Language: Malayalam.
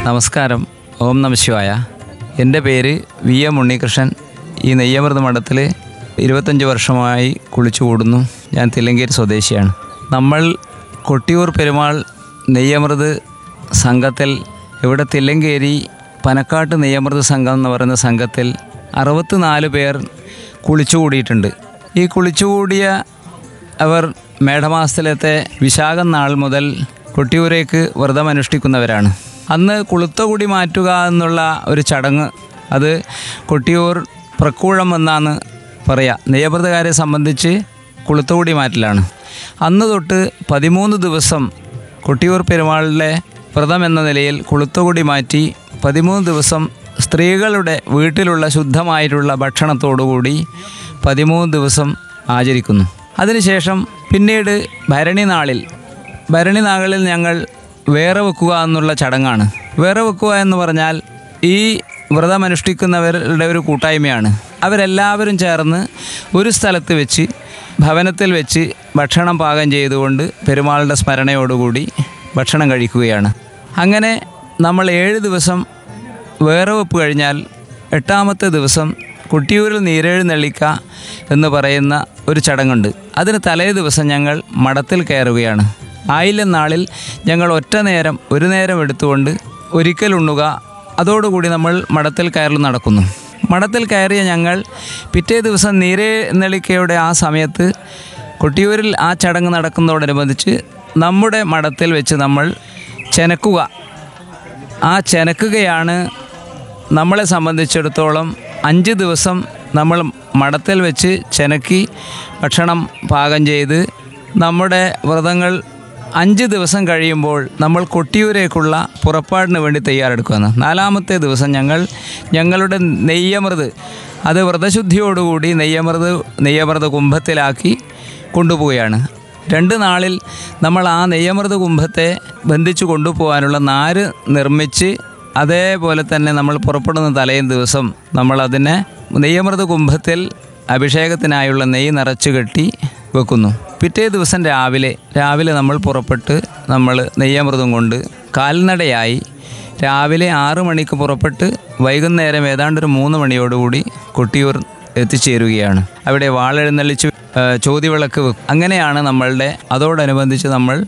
നമസ്കാരം ഓം നമശിവായ എൻ്റെ പേര് വി എം ഉണ്ണികൃഷ്ണൻ ഈ നെയ്യമൃത മഠത്തിൽ ഇരുപത്തഞ്ച് വർഷമായി കുളിച്ചു കൂടുന്നു ഞാൻ തില്ലങ്കേരി സ്വദേശിയാണ് നമ്മൾ കൊട്ടിയൂർ പെരുമാൾ നെയ്യമൃത് സംഘത്തിൽ ഇവിടെ തില്ലങ്കേരി പനക്കാട്ട് നെയ്യമൃത് സംഘം എന്ന് പറയുന്ന സംഘത്തിൽ അറുപത്തിനാല് പേർ കുളിച്ചുകൂടിയിട്ടുണ്ട് ഈ കുളിച്ചുകൂടിയ അവർ മേടമാസത്തിലത്തെ വിശാഖം നാൾ മുതൽ കൊട്ടിയൂരേക്ക് വ്രതം അനുഷ്ഠിക്കുന്നവരാണ് അന്ന് കുളുത്തകുടി മാറ്റുക എന്നുള്ള ഒരു ചടങ്ങ് അത് കൊട്ടിയൂർ പ്രക്കൂഴം എന്നാണ് പറയുക നെയ്യവ്രതകാരെ സംബന്ധിച്ച് കുളുത്തകുടി മാറ്റലാണ് അന്ന് തൊട്ട് പതിമൂന്ന് ദിവസം കൊട്ടിയൂർ പെരുമാളിലെ വ്രതം എന്ന നിലയിൽ കുളുത്തകുടി മാറ്റി പതിമൂന്ന് ദിവസം സ്ത്രീകളുടെ വീട്ടിലുള്ള ശുദ്ധമായിട്ടുള്ള ഭക്ഷണത്തോടുകൂടി പതിമൂന്ന് ദിവസം ആചരിക്കുന്നു അതിനുശേഷം പിന്നീട് ഭരണി നാളിൽ ഭരണി നാളിൽ ഞങ്ങൾ വേറെ വെക്കുക എന്നുള്ള ചടങ്ങാണ് വേറെ വെക്കുക എന്ന് പറഞ്ഞാൽ ഈ വ്രതം അനുഷ്ഠിക്കുന്നവരുടെ ഒരു കൂട്ടായ്മയാണ് അവരെല്ലാവരും ചേർന്ന് ഒരു സ്ഥലത്ത് വെച്ച് ഭവനത്തിൽ വെച്ച് ഭക്ഷണം പാകം ചെയ്തുകൊണ്ട് പെരുമാളുടെ സ്മരണയോടുകൂടി ഭക്ഷണം കഴിക്കുകയാണ് അങ്ങനെ നമ്മൾ ഏഴ് ദിവസം വേറെ വെപ്പ് കഴിഞ്ഞാൽ എട്ടാമത്തെ ദിവസം കുട്ടിയൂരിൽ നീരെഴുന്നള്ളിക്ക എന്ന് പറയുന്ന ഒരു ചടങ്ങുണ്ട് അതിന് തലേ ദിവസം ഞങ്ങൾ മഠത്തിൽ കയറുകയാണ് ആയില്യം നാളിൽ ഞങ്ങൾ ഒറ്റ നേരം ഒരു നേരം എടുത്തുകൊണ്ട് ഒരിക്കൽ ഉണ്ണുക അതോടുകൂടി നമ്മൾ മഠത്തിൽ കയറൽ നടക്കുന്നു മഠത്തിൽ കയറിയ ഞങ്ങൾ പിറ്റേ ദിവസം നീരെഴുന്നള്ളിക്കയുടെ ആ സമയത്ത് കൊട്ടിയൂരിൽ ആ ചടങ്ങ് നടക്കുന്നതോടനുബന്ധിച്ച് നമ്മുടെ മഠത്തിൽ വെച്ച് നമ്മൾ ചെനക്കുക ആ ചെനക്കുകയാണ് നമ്മളെ സംബന്ധിച്ചിടത്തോളം അഞ്ച് ദിവസം നമ്മൾ മഠത്തിൽ വെച്ച് ചെനക്കി ഭക്ഷണം പാകം ചെയ്ത് നമ്മുടെ വ്രതങ്ങൾ അഞ്ച് ദിവസം കഴിയുമ്പോൾ നമ്മൾ കൊട്ടിയൂരേക്കുള്ള പുറപ്പാടിന് വേണ്ടി തയ്യാറെടുക്കുകയാണ് നാലാമത്തെ ദിവസം ഞങ്ങൾ ഞങ്ങളുടെ നെയ്യമൃത് അത് വ്രതശുദ്ധിയോടുകൂടി നെയ്യമൃത് നെയ്യമൃത് കുംഭത്തിലാക്കി കൊണ്ടുപോവുകയാണ് രണ്ട് നാളിൽ നമ്മൾ ആ നെയ്യമൃത് കുംഭത്തെ ബന്ധിച്ചു കൊണ്ടുപോകാനുള്ള നാര് നിർമ്മിച്ച് അതേപോലെ തന്നെ നമ്മൾ പുറപ്പെടുന്ന തലേയും ദിവസം നമ്മൾ അതിനെ നെയ്യമൃത് കുംഭത്തിൽ അഭിഷേകത്തിനായുള്ള നെയ്യ് നിറച്ചു കെട്ടി വെക്കുന്നു പിറ്റേ ദിവസം രാവിലെ രാവിലെ നമ്മൾ പുറപ്പെട്ട് നമ്മൾ നെയ്യമൃതം കൊണ്ട് കാൽനടയായി രാവിലെ ആറു മണിക്ക് പുറപ്പെട്ട് വൈകുന്നേരം ഏതാണ്ട് ഒരു മൂന്ന് മണിയോടുകൂടി കൊട്ടിയൂർ എത്തിച്ചേരുകയാണ് അവിടെ വാളെഴുന്നള്ളിച്ച് ആ, ചോതിവിളക്ക് വെക്കും അങ്ങനെയാണ് നമ്മളുടെ അതോടനുബന്ധിച്ച് നമ്മൾ